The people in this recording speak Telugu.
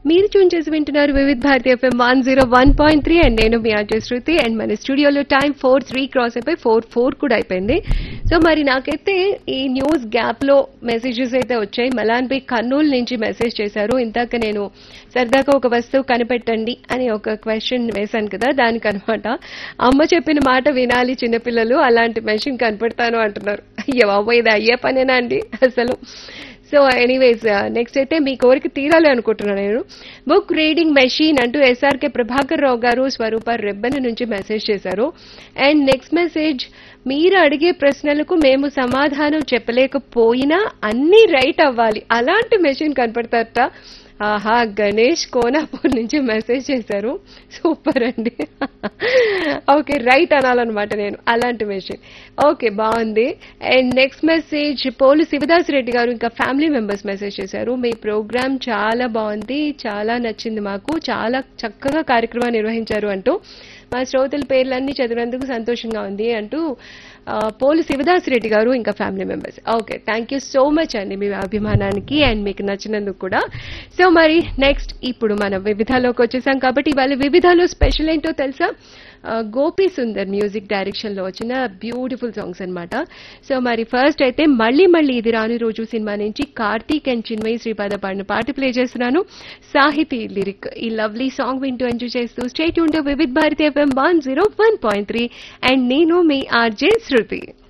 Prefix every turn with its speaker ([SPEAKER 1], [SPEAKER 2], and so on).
[SPEAKER 1] మీరు చూన్ చేసి వింటున్నారు Vividh Bharati FM one zero one point three and నేను మీ ఆర్జే శృతి అండ్ మన స్టూడియోలో టైం ఫోర్ త్రీ క్రాస్ అయిపోయి ఫోర్ ఫోర్ కూడా అయిపోయింది సో మరి నాకైతే ఈ న్యూస్ గ్యాప్ లో మెసేజెస్ అయితే వచ్చాయి మలాన్ బి కర్నూలు నుంచి మెసేజ్ చేశారు ఇందాక నేను సరదాగా ఒక వస్తువు కనిపెట్టండి అని ఒక క్వశ్చన్ వేశాను కదా దానికి అనమాట అమ్మ చెప్పిన మాట వినాలి చిన్నపిల్లలు అలాంటి మెషిన్ కనిపెడతాను అంటున్నారు అయ్యో బాబోయ్ ఇది అయ్యే పనేనా అండి అసలు సో ఎనీవేస్ నెక్స్ట్ అయితే మీ కోరిక తీరాలి అనుకుంటున్నాను నేను బుక్ రీడింగ్ మెషిన్ అంటూ ఎస్ఆర్కే ప్రభాకర్ రావు గారు స్వరూప రెబ్బెన నుంచి మెసేజ్ చేశారు అండ్ నెక్స్ట్ మెసేజ్ మీరు అడిగే ప్రశ్నలకు మేము సమాధానం చెప్పలేకపోయినా అన్నీ రైట్ అవ్వాలి అలాంటి మెషిన్ కనపడతారట ఆహా గణేష్ కోనాపూర్ నుంచి మెసేజ్ చేశారు సూపర్ అండి ఓకే రైట్ అనాలన్నమాట నేను అలాంటి మెసేజ్ ఓకే బాగుంది and next message Polu Shivadas Reddy garu ఇంకా ఫ్యామిలీ మెంబర్స్ మెసేజ్ చేశారు మీ ప్రోగ్రామ్ చాలా బాగుంది చాలా నచ్చింది మాకు చాలా చక్కగా కార్యక్రమాన్ని నిర్వహించారు అంటూ మా శ్రోతల పేర్లన్నీ చదివినందుకు సంతోషంగా ఉంది అంటూ ఆ, పోలు శివదాస్ రెడ్డి గారు ఇంకా family members okay thank you so much అండి మీ అభిమానానికి అండ్ మీకు నచ్చినందుకు కూడా సో మరి నెక్స్ట్ ఇప్పుడు మనం వివిధాలోకి వచ్చేసాం కాబట్టి ఇవాళ వివిధాలో స్పెషల్ ఏంటో తెలుసా ఆ, గోపి సుందర్ మ్యూజిక్ డైరెక్షన్ లో వచ్చిన బ్యూటిఫుల్ సాంగ్స్ అన్నమాట సో మరి ఫస్ట్ అయితే మళ్ళీ మళ్ళీ ఇది రాని రోజు సినిమా నుంచి కార్తీక్ అండ్ చిన్మయి శ్రీపాద పాడిన పాట ప్లే చేస్తున్నాను సాహితీ లిరిక్ ఈ లవ్లీ సాంగ్ వింటూ ఎంజాయ్ చేస్తూ స్టేట్ ఉంటూ Vividh Bharati FM one zero one point three and నేను మీ ఆర్జే శృతి